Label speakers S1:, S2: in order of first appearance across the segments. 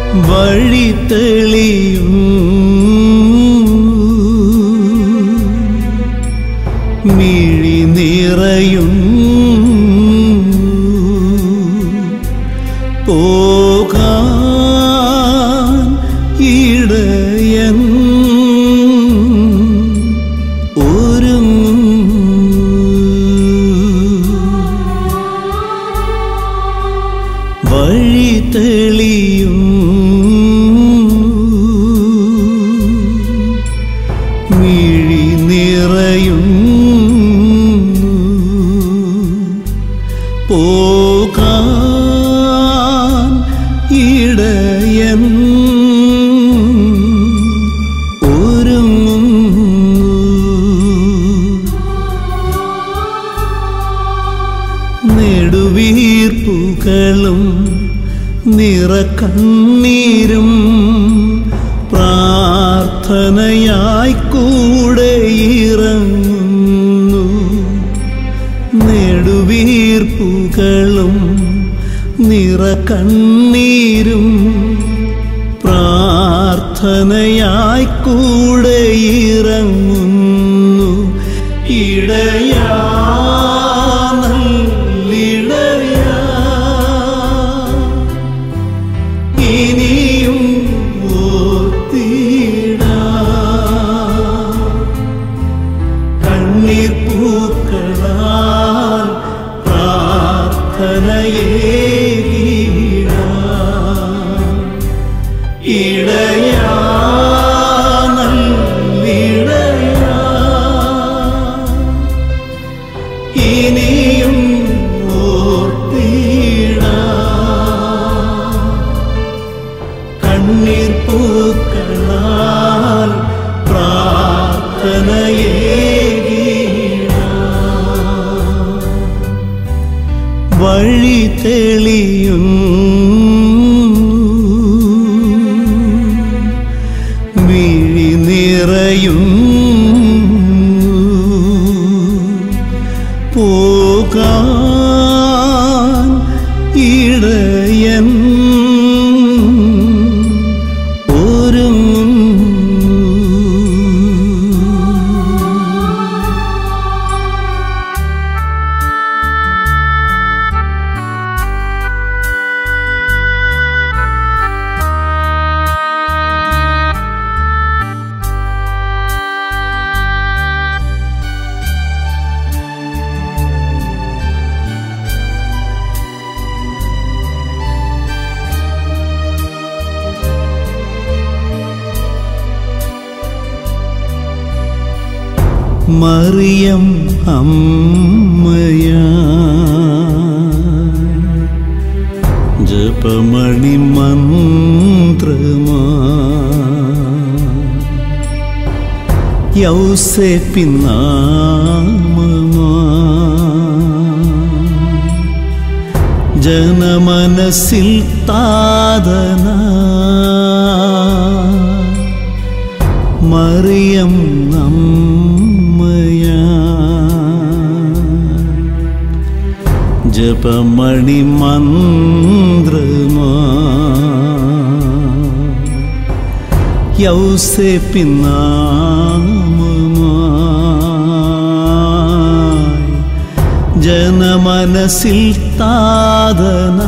S1: വഴി തെളിയും മിഴി നിറയും പോകാൻ ഇടയൻ ഒരുങ്ങും വഴി തെളിയും മിഴി നിറയും പോകാൻ ഇടയൻ ഒരുങ്ങും നെടുവീർപ്പുകളും നിറക്കണ്ണീരും പ്രാർത്ഥനയായി കൂടെ ഇറങ്ങുന്നു നെടുവീർപ്പുകളും നിറക്കണ്ണീരും പ്രാർത്ഥനയായി കൂടെ ഇറങ്ങുന്നു ഇടയാ നല്ലിടയാ ഇനിയും ഓർത്തിടാ കണ്ണീർ പൂക്കളാൽ പ്രാർത്ഥനയേ ഇടയാ നല്ലിടയാ ഇനിയും ഓർത്തിടാ കണ്ണീർ പൂക്കളാൽ പ്രാർത്ഥനയേ വഴി തെളിയും മിഴി നിറയും പോകാൻ ഇടയൻ ഒരുങ്ങും മറിയം അമ്മയ ജപമണി മന്ത്രമാ യൗസേപ്പിന്നാമമാ ജനമനസ്സിൽ താതന മറിയം നമ്മയ ജപമണി മന്ത്രമാ യൗസേപ്പിന്നാമമായി ജനമനസ്സിൽ താതന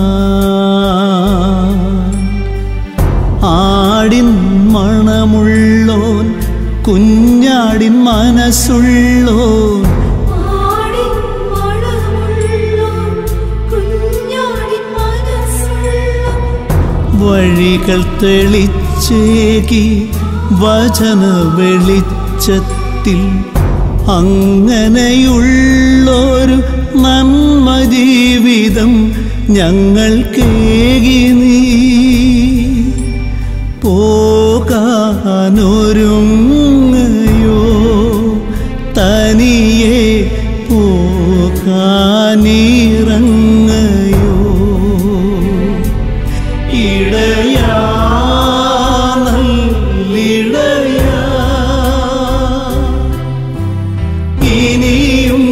S1: ആടിൻ മണമുള്ളോൻ കുഞ്ഞാടിൻ മനസ്സുള്ളോൻ
S2: ആടിൻ മണമുള്ളോൻ കുഞ്ഞാടിൻ മനസ്സുള്ള
S1: വഴികൾ തെളിച്ചേകി വചന വെളിച്ചത്തിൽ അങ്ങനെയുള്ളൊരു നന്മ ജീവിതം ഞങ്ങൾക്കേകി നീ പോകാനൊരുങ്ങയോ തനിയെ പോകാനിറങ്ങയോ ഇടയാ നല്ലിടയാ ഇനിയും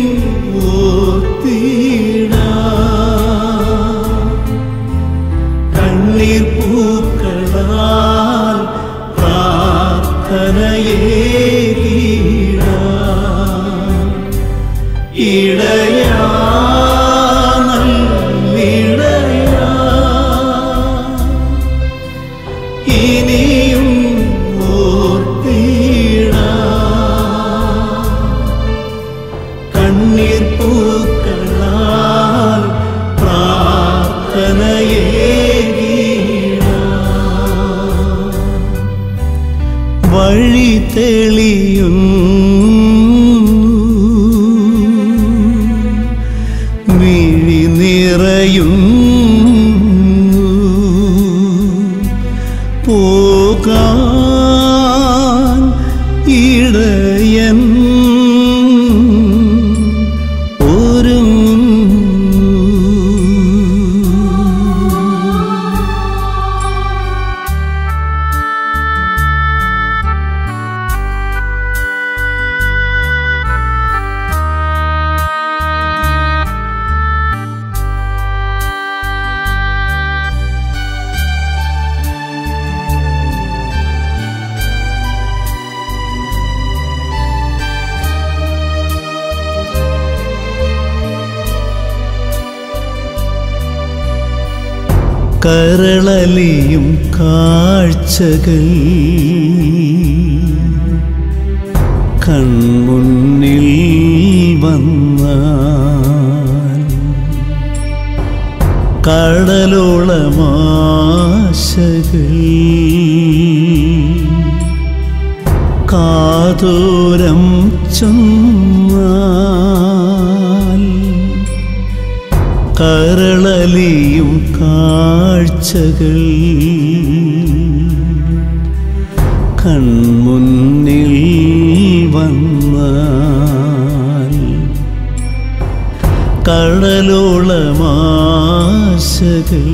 S1: ഓർത്തിടാ കണ്ണീർ പൂക്കൾ തെളിയും മിഴി നിറയും പോകാൻ ഇടയൻ ഒരുങ്ങും കരളലിയും കാഴ്ചകൾ കൺമുന്നിൽ വന്നാൽ കടലോളമാശകൾ കാതോരം ചൊന്നാൽ കരളലിയും കാഴ്ചകൾ കൺമുന്നിൽ വന്നാൽ കടലോളമാശകൾ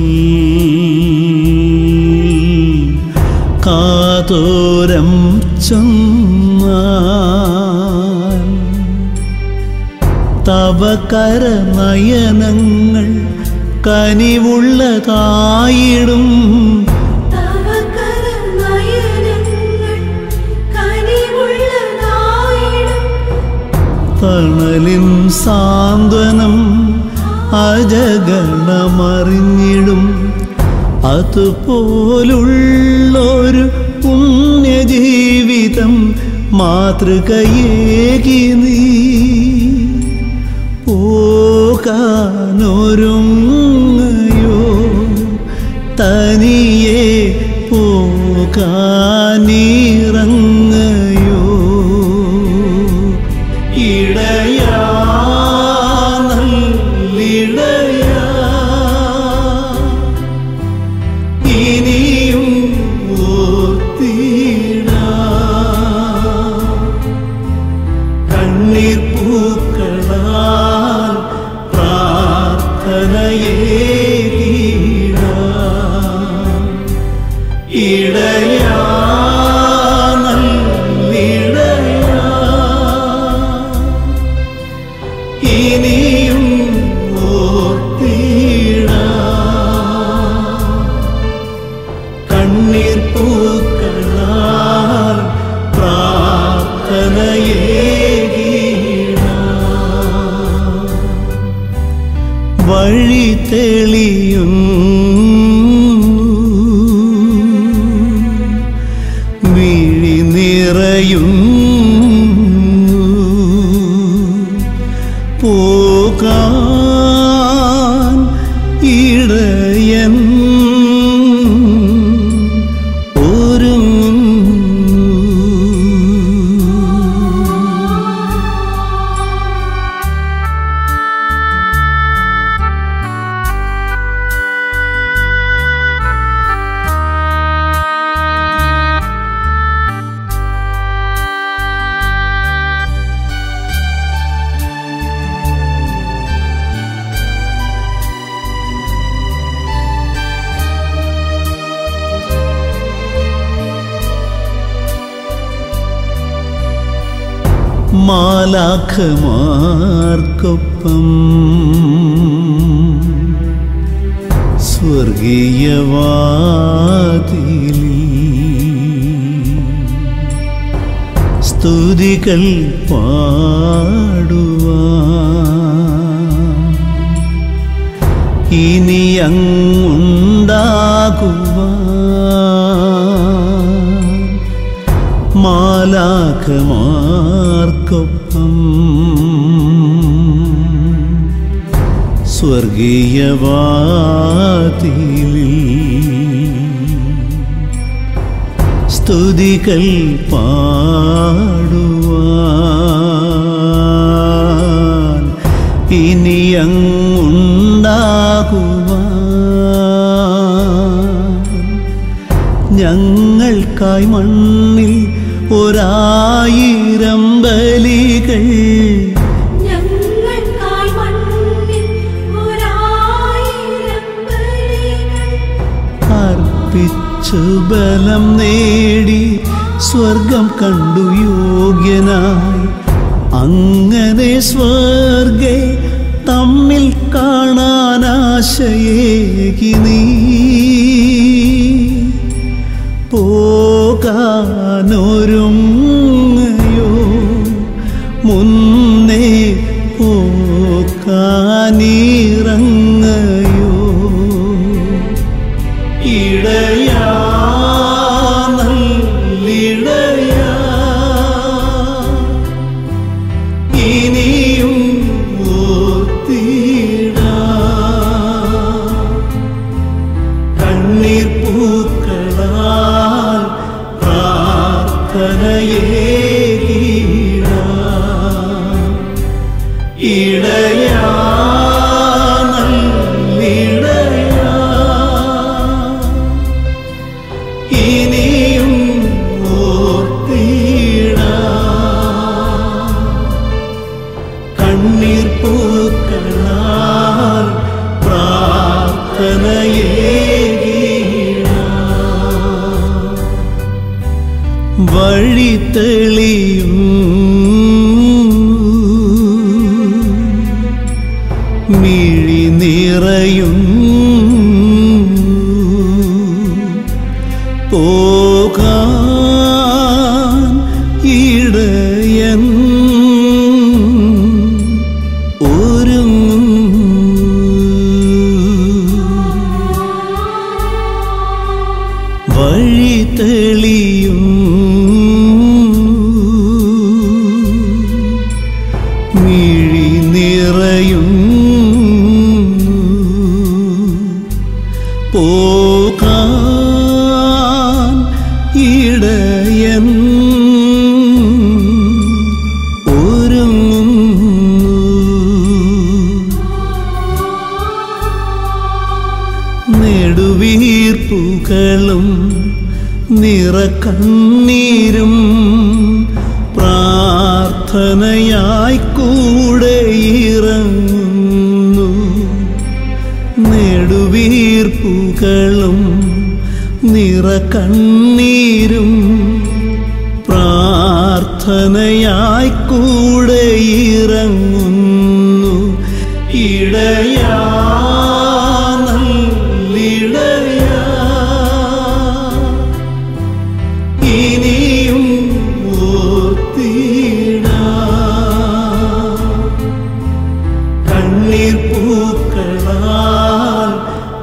S1: കാതോരം ചൊന്നാൽ തവകര നയനങ്ങൾ കനിവുള്ളതായിടും
S2: തവ കരനയനങ്ങൾ കനിവുള്ളതായിടും
S1: തണലിൻ സാന്ത്വനം അജഗണമറിഞ്ഞിടും അതുപോലുള്ളൊരു പുണ്യജീവിതം മാതൃകയേകി നീ പോകാനൊരുങ്ങയോ തനിയെ പോകാനിറങ്ങയോ ഇടയാ നല്ലിടയാ ഇനിയും ഓർത്തിടാ കണ്ണീർ പൂക്കളാൽ പ്രാർത്ഥനയേകീടാ ഇടയാ നല്ലിടയാ ഇനിയും ഓർത്തിടാ കണ്ണീർ പൂക്കളാൽ പ്രാർത്ഥനയേകീടാ വഴി തെളിയും മിഴി നിറയും പോകാൻ ഇടയൻ ഒരുങ്ങും മാലാഖമാർക്കൊപ്പം സ്വർഗീയവാതിലിൽ സ്തുതികൾ പാടുവാ ഇനി അങ്ങുണ്ടാകുവാ മാലാഖമാർക്കൊപ്പം സ്വർഗീയവാതിലിൽ സ്തുതികൾ പാടുവാൻ ഇനി അങ്ങുണ്ടാകുവാൻ ഞങ്ങൾക്കായി മണ്ണിൽ ഒരായിരം ബലികൾ
S2: ഞങ്ങൾക്കായി മണ്ണിൽ ഒരായിരം ബലികൾ
S1: അർപ്പിച്ചു ബലം നേടി സ്വർഗം കണ്ടു യോഗ്യനായി അങ്ങനെ സ്വർഗെ തമ്മിൽ കാണാനാശയേകി നീ പോകാനൊരുങ്ങയോ മുന്നേ പോക്കാനിറങ്ങയോ ഇടയാ നല്ലിടയാ ഇനിയും ഓർത്തിടാ കണ്ണീർ പൂക്കളാൽ പ്രാർത്ഥനയേകീടാ ഇടയാ നല്ലിടയാ ഇനിയും ഓർത്തിടാ കണ്ണീർ പൂക്കളാൽ പ്രാർത്ഥനയേകീടാ വഴി തെളിയും മിഴി നിറയും പോകാൻ ഇടയൻ ഒരുങ്ങും വഴി തെളിയും മിഴി നിറയും പോകാൻ ഇടയൻ ഒരുങ്ങും നെടുവീർപ്പുകളും നിറക്കണ്ണീരും പ്രാർത്ഥനയായി കൂടെ ഇറങ്ങുന്നു നെടുവീർപ്പുകളും നിറക്കണ്ണീരും പ്രാർത്ഥനയായി കൂടെ ഇറങ്ങുന്നു ഇടയാ നല്ലിടയാ ഇനിയും ഓർത്തിടാ കണ്ണീർ പൂക്കളാൽ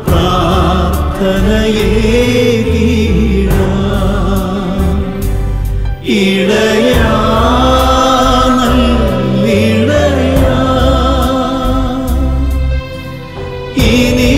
S1: പ്രാർത്ഥനയേകീടാ ഇടയാ നല്ലിടയാ ഇനി